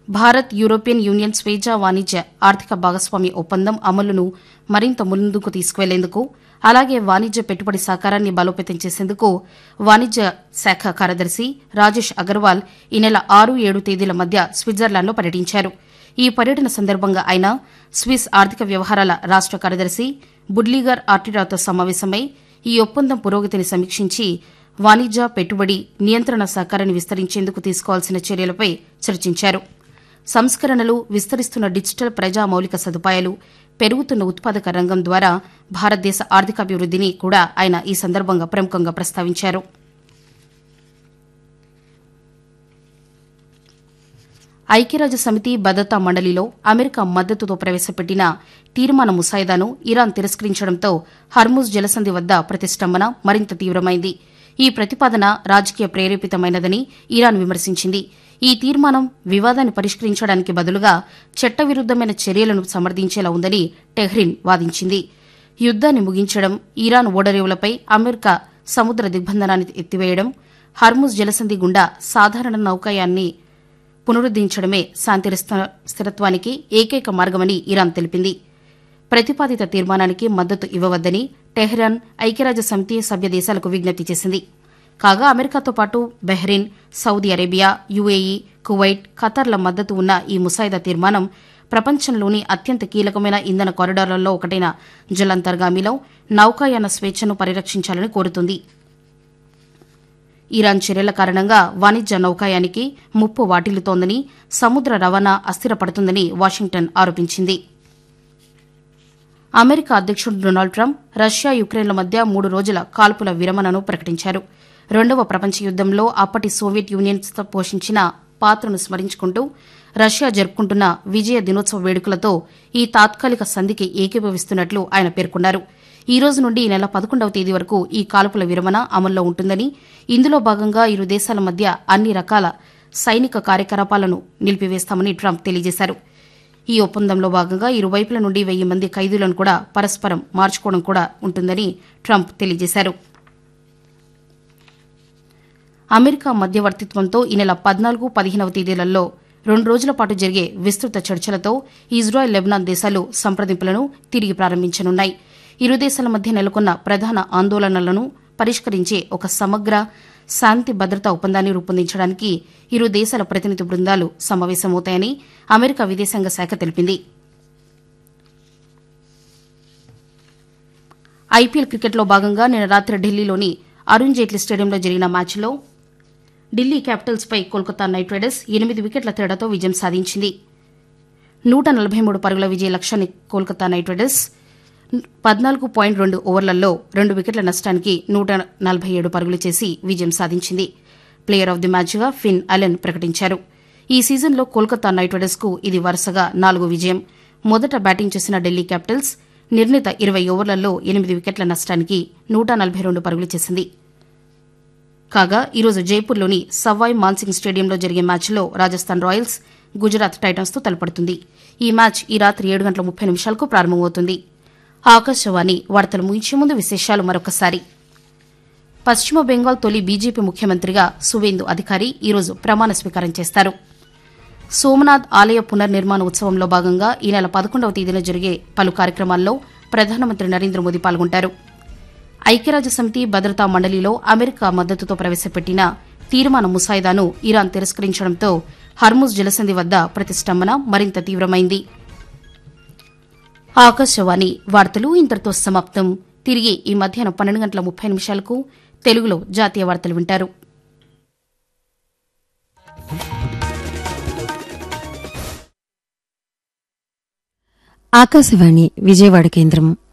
Bharat European union స్వేచ్ఛా వాణిజ్య ఆర్థిక భాగస్వామ్య ఒప్పందం అమలును మరింత ముందుకు తీసుకువెళ్లేందుకు అలాగే వాణిజ్య పెట్టుబడి సహకారాన్ని బలోపేతం చేసేందుకు వాణిజ్య శాఖ కార్యదర్శి రాజేష్ అగర్వాల్ ఈ నెల ఆరు ఏడు తేదీల మధ్య స్విట్జర్లాండ్లో పర్యటించారు ఈ పర్యటన సందర్భంగా ఆయన స్విస్ ఆర్థిక వ్యవహారాల రాష్ట కార్యదర్శి బుడ్లీగర్ ఆర్టిరాతో సమావేశమై ఈ ఒప్పందం పురోగతిని సమీక్షించి వాణిజ్య పెట్టుబడి నియంత్రణ సహకారాన్ని విస్తరించేందుకు తీసుకోవాల్సిన చర్యలపై చర్చించారు సంస్కరణలు విస్తరిస్తున్న డిజిటల్ ప్రజా మౌలిక సదుపాయాలు పెరుగుతున్న ఉత్పాదక రంగం ద్వారా భారతదేశ ఆర్థికాభివృద్దిని కూడా ఆయన ఈ సందర్భంగా ప్రముఖంగా ప్రస్తావించారు ఐక్యరాజ్య సమితి భద్రతా మండలిలో అమెరికా మద్దతుతో ప్రవేశపెట్టిన తీర్మాన ముసాయిదాను ఇరాన్ తిరస్కరించడంతో హర్ముజ్ జలసంధి వద్ద ప్రతిష్టంభన మరింత తీవ్రమైంది ఈ ప్రతిపాదన రాజకీయ ప్రేరేపితమైనదని ఇరాన్ విమర్శించింది ఈ తీర్మానం వివాదాన్ని పరిష్కరించడానికి బదులుగా చట్టవిరుద్దమైన చర్యలను సమర్థించేలా ఉందని టెహ్రిన్ వాదించింది యుద్దాన్ని ముగించడం ఇరాన్ ఓడరేవులపై అమెరికా సముద్ర దిగ్బంధనాన్ని ఎత్తివేయడం హర్ముజ్ జలసంధి గుండా సాధారణ నౌకాయాన్ని పునరుద్దరించడమే శాంతి స్థిరత్వానికి ఏకైక మార్గమని ఇరాన్ తెలిపింది ప్రతిపాదిత తీర్మానానికి మద్దతు ఇవ్వవద్దని టెహ్రాన్ ఐక్యరాజ్య సమితి సభ్య దేశాలకు విజ్ఞప్తి చేసింది కాగా అమెరికాతో పాటు Bahrain Saudi Arabia UAE Kuwait ఖతార్ల మద్దతు ఉన్న ఈ ముసాయిదా తీర్మానం ప్రపంచంలోని అత్యంత కీలకమైన ఇంధన కారిడార్లలో ఒకటైన జలంతర్గామిలో నౌకాయాన స్వేచ్ఛను పరిరక్షించాలని కోరుతుంది ఇరాన్ చర్యల కారణంగా వాణిజ్య నౌకాయానికి ముప్పు వాటిల్లుతోందని సముద్ర రవాణా అస్థిరపడుతుందని వాషింగ్టన్ ఆరోపించింది అమెరికా అధ్యక్షుడు డొనాల్డ్ ట్రంప్ రష్యా యుక్రెయిన్ల మధ్య మూడు రోజుల కాల్పుల విరమణను ప్రకటించారు రెండవ ప్రపంచ యుద్దంలో అప్పటి సోవియట్ యూనియన్ పోషించిన పాత్రను స్మరించుకుంటూ రష్యా జరుపుకుంటున్న విజయ దినోత్సవ వేడుకలతో ఈ తాత్కాలిక సంధికి ఏకీభవిస్తున్నట్లు ఆయన పేర్కొన్నారు ఈ రోజు నుండి ఈ నెల పదకొండవ తేదీ వరకు ఈ కాల్పుల విరమణ అమల్లో ఉంటుందని ఇందులో భాగంగా ఇరు దేశాల మధ్య అన్ని రకాల సైనిక కార్యకలాపాలను నిలిపివేస్తామని ట్రంప్ తెలియజేశారు ఈ ఒప్పందంలో భాగంగా ఇరువైపుల నుండి వెయ్యి మంది ఖైదీలను కూడా పరస్పరం మార్చుకోవడం కూడా ఉంటుందని ట్రంప్ తెలియజేశారు అమెరికా మధ్యవర్తిత్వంతో ఈ నెల పద్నాలుగు పదిహేనవ తేదీలలో రెండు రోజుల పాటు జరిగే విస్తృత చర్చలతో ఇజ్రాయెల్ లెబనాన్ దేశాలు సంప్రదింపులను తిరిగి ప్రారంభించనున్నాయి ఇరు దేశాల మధ్య నెలకొన్న ప్రధాన ఆందోళనలను పరిష్కరించే ఒక సమగ్ర శాంతి భద్రతా ఒప్పందాన్ని రూపొందించడానికి ఇరు దేశాల ప్రతినిధి బృందాలు సమావేశమవుతాయని అమెరికా విదేశాంగ శాఖ తెలిపింది ఐపీఎల్ క్రికెట్లో భాగంగా నిన్న రాత్రి ఢిల్లీలోని అరుణ్ జైట్లీ స్టేడియంలో జరిగిన మ్యాచ్లో ఢిల్లీ క్యాపిటల్స్ పై కోల్కతా నైట్ రైడర్స్ ఎనిమిది వికెట్ల తేడాతో విజయం సాధించింది నూట నలభై మూడు పరుగుల విజయ లక్ష్యాన్ని కోల్కతా నైట్ రైడర్స్ పద్నాలుగు పాయింట్ రెండు ఓవర్లలో రెండు వికెట్ల నష్టానికి నూట నలభై ఏడు పరుగులు చేసి విజయం సాధించింది ప్లేయర్ ఆఫ్ ది మ్యాచ్గా ఫిన్ అలెన్ ప్రకటించారు ఈ సీజన్లో కోల్కతా నైట్ రైడర్స్కు ఇది వరుసగా నాలుగో విజయం మొదట బ్యాటింగ్ చేసిన ఢిల్లీ క్యాపిటల్స్ నిర్ణీత ఇరవై ఓవర్లలో ఎనిమిది వికెట్ల నష్టానికి నూట నలభై రెండు పరుగులు చేసింది కాగా ఈరోజు జైపూర్లోని సవాయ్ మాన్సింగ్ స్టేడియంలో జరిగే మ్యాచ్లో రాజస్థాన్ రాయల్స్ గుజరాత్ టైటన్స్తో తలపడుతుంది ఈ మ్యాచ్ ఈ రాత్రి ఏడు గంటల ముప్పై నిమిషాలకు ప్రారంభమవుతుంది ఆకాశవాణి వార్తలు ముగించే ముందు విశేషాలు మరొకసారి పశ్చిమ బెంగాల్ తొలి బీజేపీ ముఖ్యమంత్రిగా సువేందు అధికారి ఈరోజు ప్రమాణ స్వీకారం చేస్తారు సోమనాథ్ ఆలయ పునర్నిర్మాణ ఉత్సవంలో భాగంగా ఈ నెల పదకొండవ తేదీన జరిగే పలు కార్యక్రమాల్లో ప్రధానమంత్రి నరేంద్ర మోదీ పాల్గొంటారు ఐక్యరాజ్య సమితి భద్రతా మండలిలో అమెరికా మద్దతుతో ప్రవేశపెట్టిన తీర్మాన ముసాయిదాను ఇరాన్ తిరస్కరించడంతో హర్ముజ్ జలసంధి వద్ద ప్రతిష్టంభన మరింత తీవ్రమైంది ఆకాశవాణి వార్తలు ఇంతటితో సమాప్తం తిరిగి ఈ మధ్యాహ్నం పన్నెండు గంటల ముప్పై నిమిషాలకు తెలుగులో జాతీయ వార్తలు వింటారు ఆకాశవాణి విజయవాడ కేంద్రం